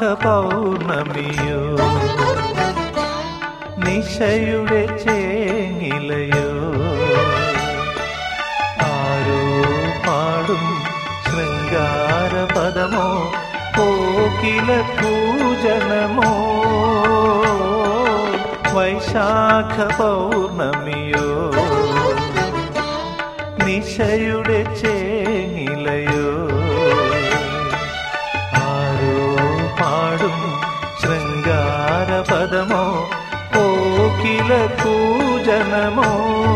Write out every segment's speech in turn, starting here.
പൗർണമിയോ നിശയുടെ ചേങ്ങിലയോ ആരോ പാടും ശൃംഗാരപദമോ കോകില പൂജനമോ വൈശാഖ പൗർണമിയോ നിശയുടെ ചേങ്ങിലയോ ആരോ പാടും ശൃംഗാരപദമോ കോകില പൂജനമോ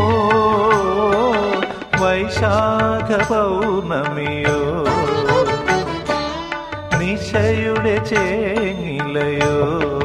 വൈശാഖ പൗർണമിയോ നിശയുടെ ചേങ്ങിലയോ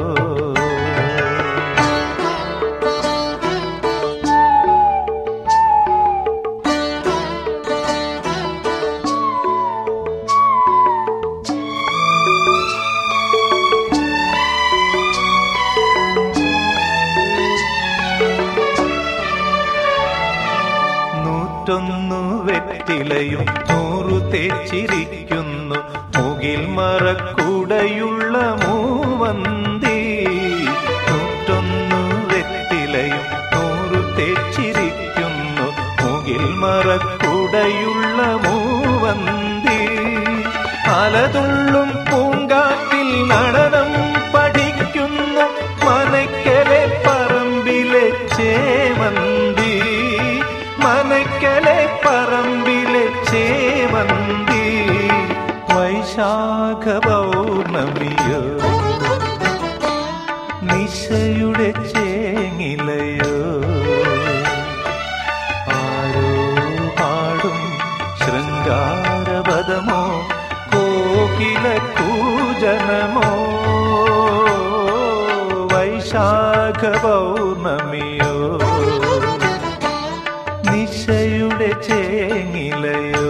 നൂറ്റൊന്നു വെറ്റിലയും നൂറു തേച്ചിരിക്കുന്നു മുകിൽ മറക്കുടയുള്ള മൂവന്തി നൂറ്റൊന്നു വെറ്റിലയും നൂറു തേച്ചിരിക്കുന്നു മുകിൽ മറക്കുടയുള്ള മൂവന്തി അലതുള്ളും പൂങ്കാറ്റിൽ നടനം പഠിക്കുന്നു മനക്കലെ പറമ്പിലെ ചേമന്തി മനക്കലെ പറമ്പിലെ ചേമന്തി വൈശാഖ പൗർണമിയോ നിശയുടെ ചേങ്ങിലയോ ആരോ പാടും ശൃംഗാരപദമോ കോകില കൂജനമോ വൈശാഖ പൗർണമിയോ നിശയുടെ ചേങ്ങിലയോ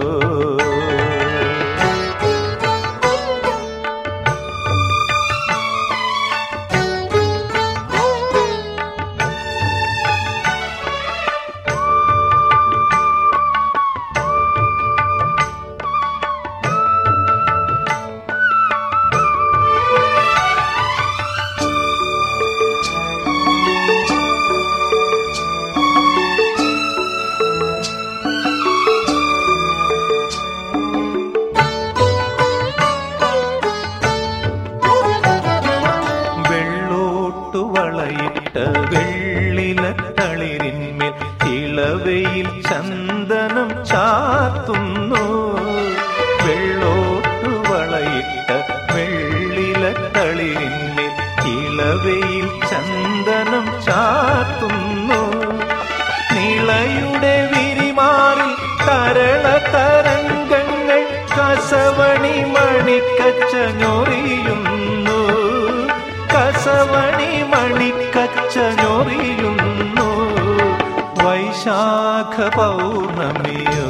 വെള്ളോട്ടു വളയിട്ട വെള്ളില തളിരിന്മേൽ ഇളവയിൽ ചന്ദനം ചാത്തുന്നു വെള്ളോട്ടു വളയിട്ട വെള്ളില തളിരിന്മേൽ ഇളവയിൽ ചന്ദനം ചാത്തുന്നു നിളയുടെ വിരിമാറിൽ തരള തരംഗങ്ങൾ കസവണി മണിക്കച്ച ഞൊറിയുന്നു കസവണി മണിക്കച്ച ഞൊറിയുന്നു വൈശാഖ പൗർണമിയോ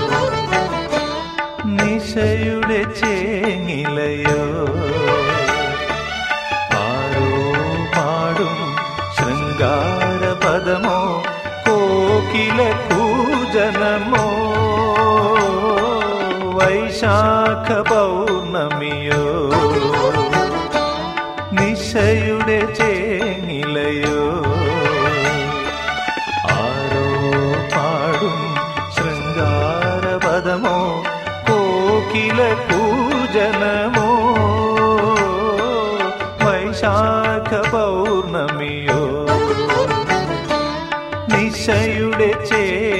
നിശയുടെ ചേങ്ങിലയോ ആരോ പാടും ശൃംഗാരപദമോ കോകില കൂജനമോ വൈശാഖ പൗർണമിയോ നിശയുടെ ചേങ്ങിലയോ ആരോ പാടും ശൃംഗാരപദമോ കോകില കൂജനമോ വൈശാഖ പൗർണമിയോ നിശയുടെ ചേ